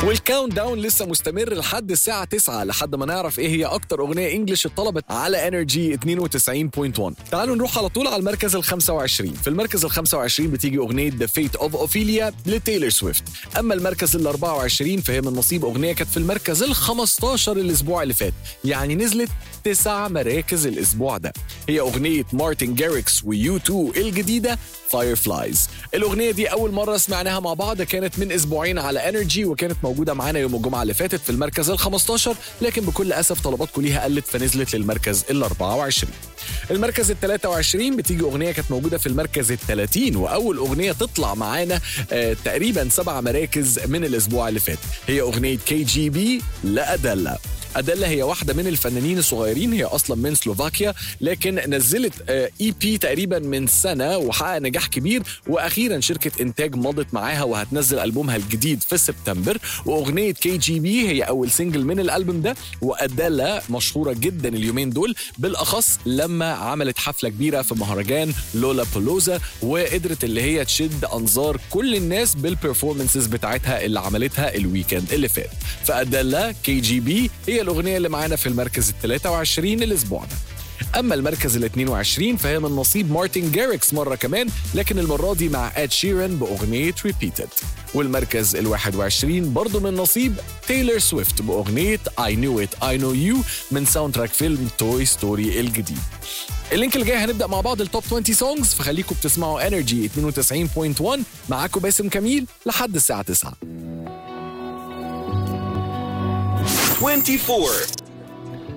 والكاونت داون لسه مستمر لحد الساعة 9 لحد ما نعرف ايه هي أكتر أغنية انجلش اتطلبت على انرجي 92.1 تعالوا نروح على طول على المركز ال 25 في المركز ال 25 بتيجي أغنية The Fate of Ophelia لتايلور سويفت أما المركز ال 24 فهي من نصيب أغنية كانت في المركز ال 15 الأسبوع اللي فات يعني نزلت تسع مراكز الأسبوع ده هي أغنية مارتن جاريكس ويو 2 الجديدة فايرفلايز الأغنية دي أول مرة سمعناها مع بعض كانت من أسبوعين على انرجي وكانت موجودة معانا يوم الجمعة اللي فاتت في المركز ال 15 لكن بكل أسف طلباتكم ليها قلت فنزلت للمركز ال 24 المركز ال 23 بتيجي أغنية كانت موجودة في المركز ال 30 وأول أغنية تطلع معانا آه تقريبا سبع مراكز من الأسبوع اللي فات هي أغنية كي جي بي لأدلا أديلا هي واحدة من الفنانين الصغيرين هي أصلا من سلوفاكيا لكن نزلت اي بي تقريبا من سنة وحقق نجاح كبير وأخيرا شركة إنتاج مضت معاها وهتنزل ألبومها الجديد في سبتمبر وأغنية كي جي بي هي أول سنجل من الألبوم ده وأديلا مشهورة جدا اليومين دول بالأخص لما عملت حفلة كبيرة في مهرجان لولا بولوزا وقدرت اللي هي تشد أنظار كل الناس بالبرفورمانسز بتاعتها اللي عملتها الويكند اللي فات فأديلا كي جي بي هي الأغنية اللي معانا في المركز ال 23 الأسبوع ده أما المركز ال 22 فهي من نصيب مارتن جاريكس مرة كمان لكن المرة دي مع آد شيران بأغنية ريبيتد والمركز ال 21 برضه من نصيب تايلور سويفت بأغنية I knew it I know you من ساوند تراك فيلم توي ستوري الجديد اللينك اللي جاي هنبدا مع بعض التوب 20 سونجز فخليكم بتسمعوا انرجي 92.1 معاكم باسم كميل لحد الساعه 9 24